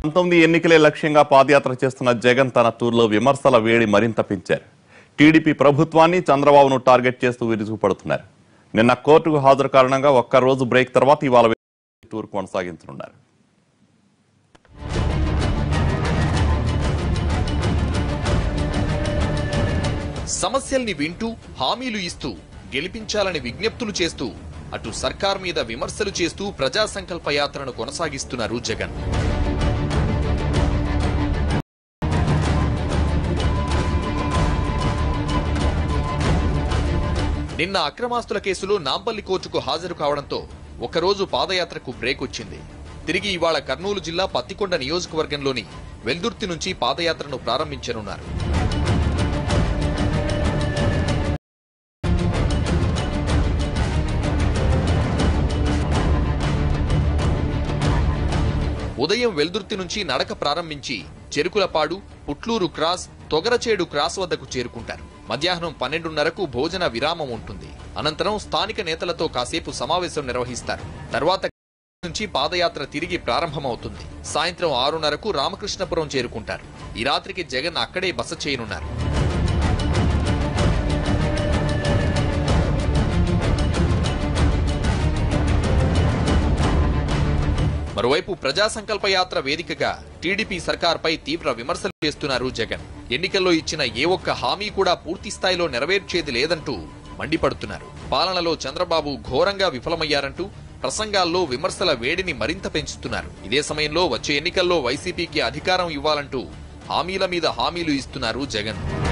పంతొమ్మిది ఎన్నికలే లక్ష్యంగా పాదయాత్ర చేస్తున్న జగన్ తన టూర్లో విమర్శల వేడి మరింత పెంచారు టీడీపీ ప్రభుత్వాన్ని చంద్రబాబును టార్గెట్ చేస్తూ విరుచుకుపడుతున్నారు నిన్న కోర్టుకు హాజరు కారణంగా ఒక్క రోజు బ్రేక్ తర్వాత ఇవాళ టూర్ కొనసాగించనున్నారు సమస్యల్ని వింటూ హామీలు ఇస్తూ గెలిపించాలని విజ్ఞప్తులు చేస్తూ అటు సర్కార్ మీద విమర్శలు చేస్తూ ప్రజా సంకల్ప యాత్రను కొనసాగిస్తున్నారు జగన్ నిన్న అక్రమాస్తుల కేసులో నాంపల్లి కోర్టుకు హాజరు కావడంతో ఒకరోజు పాదయాత్రకు బ్రేక్ వచ్చింది తిరిగి ఇవాళ కర్నూలు జిల్లా పత్తికొండ నియోజకవర్గంలోని వెల్దుర్తి నుంచి పాదయాత్రను ప్రారంభించనున్నారు ఉదయం వెల్దుర్తి నుంచి నడక ప్రారంభించి చెరుకులపాడు పుట్లూరు క్రాస్ తొగరచేడు క్రాస్ వద్దకు చేరుకుంటారు మధ్యాహ్నం పన్నెండున్నరకు భోజన విరామం ఉంటుంది అనంతరం స్థానిక నేతలతో కాసేపు సమావేశం నిర్వహిస్తారు తర్వాత నుంచి పాదయాత్ర తిరిగి ప్రారంభమవుతుంది సాయంత్రం ఆరున్నరకు రామకృష్ణపురం చేరుకుంటారు ఈ రాత్రికి జగన్ అక్కడే బస చేయనున్నారు మరోవైపు ప్రజా సంకల్ప యాత్ర వేదికగా టీడీపీ సర్కార్పై తీవ్ర విమర్శలు చేస్తున్నారు జగన్ ఎన్నికల్లో ఇచ్చిన ఏ ఒక్క హామీ కూడా పూర్తి స్థాయిలో నెరవేర్చేది లేదంటూ మండిపడుతున్నారు పాలనలో చంద్రబాబు ఘోరంగా విఫలమయ్యారంటూ ప్రసంగాల్లో విమర్శల వేడిని మరింత పెంచుతున్నారు ఇదే సమయంలో వచ్చే ఎన్నికల్లో వైసీపీకి అధికారం ఇవ్వాలంటూ హామీల మీద హామీలు ఇస్తున్నారు జగన్